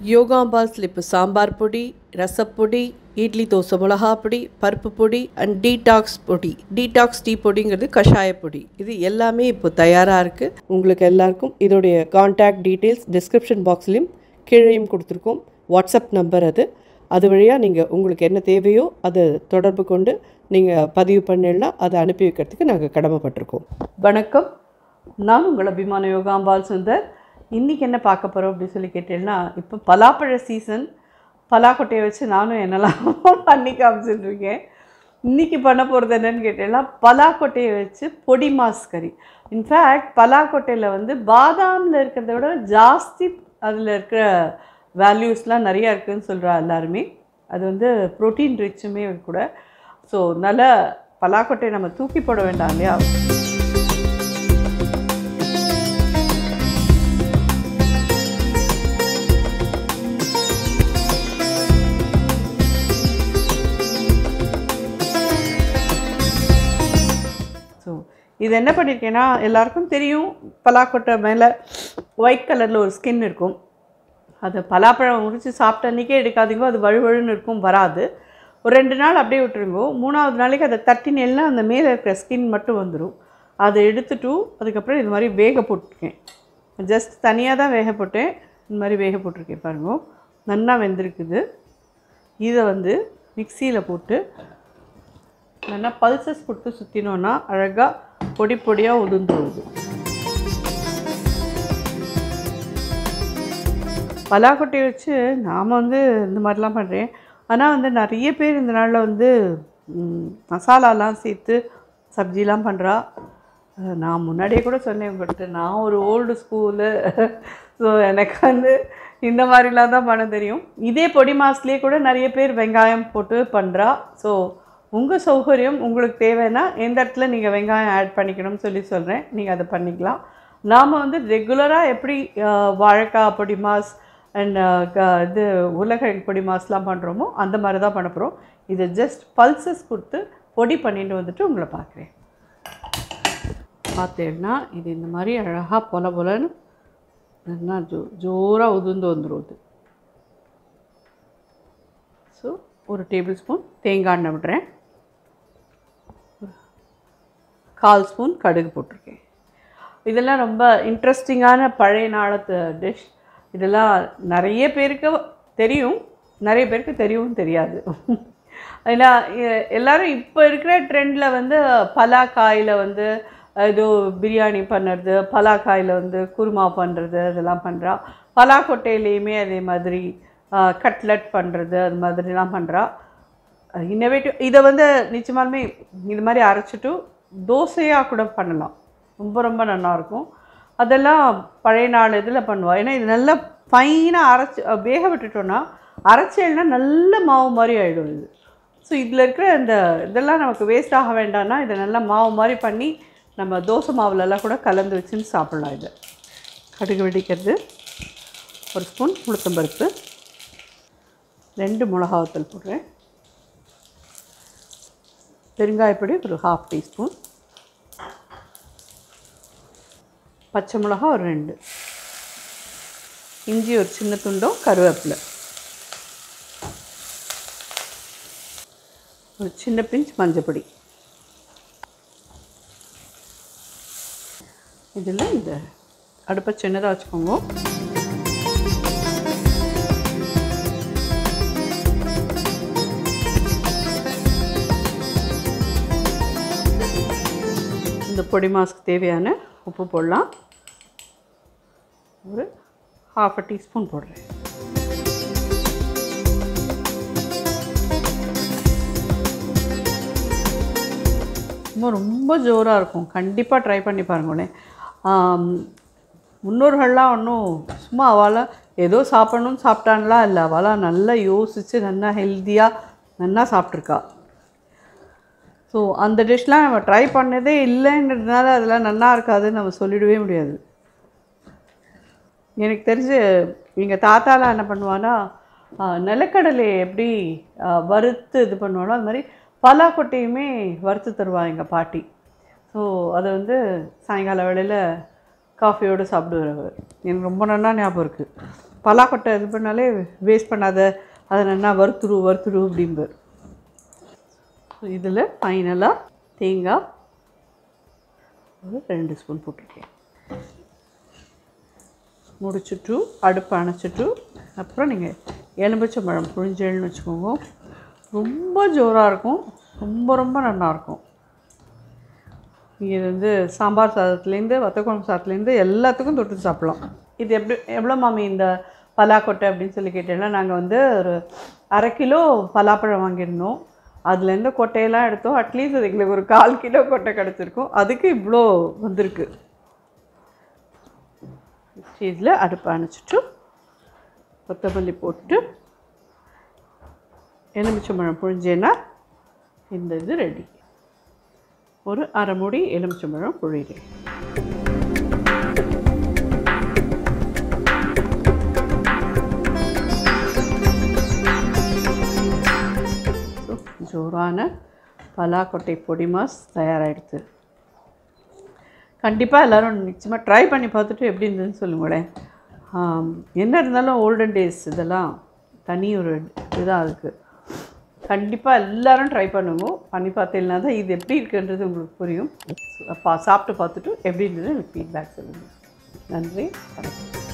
யோகாம்பால் இப்போ சாம்பார் பொடி ரசப்பொடி இட்லி தோசை மிளகா பொடி பருப்பு பொடி அண்ட் டீடாக்ஸ் பொடி டீடாக்ஸ் டீ பொடிங்கிறது கஷாய பொடி இது எல்லாமே இப்போ தயாராக இருக்குது உங்களுக்கு எல்லாருக்கும் இதோடைய காண்டாக்ட் டீட்டெயில்ஸ் டிஸ்கிரிப்ஷன் பாக்ஸ்லேயும் கீழேயும் கொடுத்துருக்கோம் வாட்ஸ்அப் நம்பர் அது அது வழியாக நீங்கள் உங்களுக்கு என்ன தேவையோ அதை தொடர்பு கொண்டு நீங்கள் பதிவு பண்ணிடனா அதை அனுப்பி வைக்கிறதுக்கு நாங்கள் கடமைப்பட்டிருக்கோம் வணக்கம் நான் உங்கள் அபிமான யோகாம்பால் சுந்தர் இன்றைக்கி என்ன பார்க்க போகிறோம் அப்படின்னு சொல்லி கேட்டீங்கன்னா இப்போ பலாப்பழ சீசன் பலாக்கொட்டையை வச்சு நானும் என்னெல்லாம் பண்ணி காமிச்சிட்டு இருக்கேன் இன்றைக்கி பண்ண போகிறது என்னன்னு கேட்டீங்கன்னா பலாக்கொட்டையை வச்சு பொடி மாஸ் கறி இன்ஃபேக்ட் பலாக்கொட்டையில் வந்து பாதாமில் இருக்கிறத விட ஜாஸ்தி அதில் இருக்கிற வேல்யூஸ்லாம் நிறையா இருக்குதுன்னு சொல்கிறா எல்லாருமே அது வந்து ப்ரோட்டீன் ரிச்சுமே கூட ஸோ நல்ல பலாக்கொட்டையை நம்ம தூக்கி போட வேண்டாம் இல்லையா ஸோ இது என்ன பண்ணியிருக்கேன்னா எல்லாருக்கும் தெரியும் பலாக்கொட்டை மேலே ஒயிட் கலரில் ஒரு ஸ்கின் இருக்கும் அது பலாப்பழம் உரித்து சாப்பிட்ட அன்றைக்கே எடுக்காதீங்க அது வழுவழுன்னு இருக்கும் வராது ஒரு ரெண்டு நாள் அப்படியே விட்டுருங்கோ மூணாவது நாளைக்கு அதை தட்டினேல்னா அந்த மேலே இருக்கிற ஸ்கின் மட்டும் வந்துடும் அதை எடுத்துட்டு அதுக்கப்புறம் இது மாதிரி வேக போட்டிருக்கேன் ஜஸ்ட் தனியாக தான் வேக போட்டேன் இந்த மாதிரி வேக போட்டிருக்கேன் பாருங்க நல்லா வெந்திருக்குது இதை வந்து மிக்சியில் போட்டு நல்லா பல்சஸ் கொடுத்து சுற்றினோன்னா அழகாக பொடி பொடியாக உதிர்ந்து வருது பலாக்கொட்டையை வச்சு நாம் வந்து இந்த மாதிரிலாம் பண்ணுறேன் ஆனால் வந்து நிறைய பேர் இந்த நாளில் வந்து ம், மசாலாலாம் சேர்த்து சப்ஜிலாம் பண்ணுறா அஹ் நான் முன்னாடியே கூட சொன்னேன் உங்கள்கிட்ட நான் ஒரு ஓல்டு ஸ்கூலு ஸோ எனக்கு வந்து இந்த மாதிரிலாம் தான் பண்ண தெரியும் இதே பொடி மாஸ்லேயே கூட நிறைய பேர் வெங்காயம் போட்டு பண்ணுறா ஸோ உங்கள் சௌகரியம் உங்களுக்கு தேவைன்னா எந்த இடத்துல நீங்கள் வெங்காயம் ஆட் பண்ணிக்கணும்னு சொல்லி சொல்கிறேன் நீங்கள் அதை பண்ணிக்கலாம் நாம் வந்து ரெகுலராக எப்படி அஹ், வாழைக்காய் பொடி மாஸ் அண்ட் இது உருளைக்கிழங்கு பொடி மாஸ்லாம் பண்ணுறோமோ அந்த மாதிரி தான் பண்ண போகிறோம் இதை ஜஸ்ட் பல்சஸ் கொடுத்து பொடி பண்ணிட்டு வந்துட்டு உங்களை பார்க்குறேன் பார்த்தேன்னா இது இந்த மாதிரி அழகாக பொல பொலன்னு நல்லா ஜோ ஜோராக உதிர்ந்து வந்துடும் இது ஸோ ஒரு டேபிள் ஸ்பூன் தேங்காய் எண்ணெய் விடுறேன் கால் ஸ்பூன் கடுகு போட்டிருக்கேன் இதெல்லாம் ரொம்ப இன்ட்ரெஸ்டிங்கான பழைய நாளத்து டிஷ் இதெல்லாம் நிறைய பேருக்கு தெரியும் நிறைய பேருக்கு தெரியவும் தெரியாது ஏன்னா எ- எல்லாரும் இப்போ இருக்கிற ட்ரெண்டில் வந்து பலாக்காயில் வந்து ஏதோ பிரியாணி பண்ணுறது பலாக்காயில் வந்து குருமா பண்ணுறது அதெல்லாம் பண்ணுறா பலாக்கொட்டையிலையுமே அதே மாதிரி கட்லட் பண்ணுறது அது மாதிரிலாம் பண்ணுறா இன்னோவேட்டிவ் இதை வந்து நிச்சயமாலுமே இது மாதிரி அரைச்சிட்டு தோசையாக கூட பண்ணலாம் ரொம்ப ரொம்ப நல்லாயிருக்கும் அதெல்லாம் பழைய நாள் இதில் பண்ணுவோம் ஏன்னா இது நல்லா ஃபைனாக அரைச்சி அஹ், வேக விட்டுட்டோன்னா அரைச்சேன்னா நல்ல மாவு மாதிரி ஆகிடும் இது ஸோ இதில் இருக்கிற இந்த இதெல்லாம் நமக்கு வேஸ்ட் ஆக வேண்டாம்னா இதை நல்லா மாவு மாதிரி பண்ணி நம்ம தோசை மாவுலலாம் கூட கலந்து வச்சுன்னு சாப்பிட்லாம் இதை கடுகு வெடிக்கிறது ஒரு ஸ்பூன் உளுத்தம்பருப்பு ரெண்டு மிளகாவத்தல் போடுறேன் பெருங்காயப்பொடி ஒரு ஹாஃப் டீஸ்பூன் பச்சை மிளகா ஒரு ரெண்டு இஞ்சி ஒரு சின்ன துண்டும் கருவேப்பிலை ஒரு சின்ன பிஞ்ச் மஞ்சப்பொடி இதில் இந்த அடுப்பை சின்னதாக வச்சுக்கோங்க இந்த பொடி மாஸ்க்கு தேவையான உப்பு போடலாம் ஒரு ஹாஃப் அ டீஸ்பூன் போடுறேன் ரொம்ப ரொம்ப ஜோராக இருக்கும் கண்டிப்பாக ட்ரை பண்ணி பாருங்களேன் ஆம், முன்னோர்கள்லாம் ஒன்றும் சும்மா அவளாம் ஏதோ சாப்பிடணும்னு சாப்பிட்டான்லாம் இல்லை அவளாம் நல்லா யோசித்து நல்லா ஹெல்த்தியாக நல்லா சாப்பிட்ருக்கா ஸோ அந்த டிஷ்லாம் நம்ம ட்ரை பண்ணதே இல்லைங்கிறதுனால அதெல்லாம் நல்லா இருக்காதுன்னு நம்ம சொல்லிடவே முடியாது எனக்கு தெரிஞ்சு எங்கள் தாத்தாலாம் என்ன பண்ணுவான்னா ஆ, நிலக்கடலையை எப்படி ஆ, வறுத்து இது பண்ணுவானோ அது மாதிரி பலாக்கொட்டையுமே வறுத்து தருவா எங்கள் பாட்டி ஸோ அதை வந்து சாயங்கால வேளையில் காஃபியோடு சாப்பிடுவார் அவர் எனக்கு ரொம்ப நல்லா ஞாபகம் இருக்குது பலாக்கொட்டை இது பண்ணாலே வேஸ்ட் பண்ணாத அதை நல்லா வறுத்துரு வறுத்துரு அப்படிம்பார் இதில் ஃபைனலாக தேங்காய் ஒரு ரெண்டு ஸ்பூன் போட்டிருக்கேன் முடிச்சுட்டு அடுப்பு அணைச்சிட்டு அப்புறம் நீங்கள் எலுமிச்சம்பழம் புழிஞ்சேன்னு வச்சுக்கோங்க ரொம்ப ஜோராக இருக்கும் ரொம்ப ரொம்ப நல்லாயிருக்கும் இது வந்து சாம்பார் சாதத்துலேருந்து வத்தக்குழம்பு சாதத்துலேருந்து எல்லாத்துக்கும் தொட்டு சாப்பிடலாம் இது எப்படி எவ்வளோ மாமி இந்த பலாக்கொட்டை அப்படின்னு சொல்லி கேட்டேன்னா நாங்கள் வந்து ஒரு அரை கிலோ பலாப்பழம் வாங்கியிருந்தோம் அதுலேருந்து கொட்டையெல்லாம் எடுத்தோம் அட்லீஸ்ட் அது எங்களுக்கு ஒரு கால் கிலோ கொட்டை கிடச்சிருக்கும் அதுக்கு இவ்வளோ வந்திருக்கு இதில் அடுப்பு அணைச்சிட்டு கொத்தமல்லி போட்டு எலுமிச்சம்பழம் புழிஞ்சேன்னா இந்த இது ரெடி ஒரு அரை மூடி எலுமிச்சம்பழம் புழிகிறேன் ஸோ ஜோரான பலாக்கொட்டை பொடி மாஸ் தயாராகிடுது கண்டிப்பாக எல்லோரும் நிச்சயமாக ட்ரை பண்ணி பார்த்துட்டு எப்படி இருந்ததுன்னு சொல்லுங்களேன் ஆம், என்ன இருந்தாலும் ஓல்டன் டேஸ் இதெல்லாம் தனி ஒரு இதுதான் இருக்குது கண்டிப்பாக எல்லாரும் ட்ரை பண்ணுங்க பண்ணி பார்த்தீங்கன்னா தான் இது எப்படி இருக்குன்றது உங்களுக்கு புரியும் பா சாப்பிட்டு பார்த்துட்டு எப்படி இருந்தது எனக்கு ஃபீட்பேக் சொல்லுங்கள் நன்றி வணக்கம்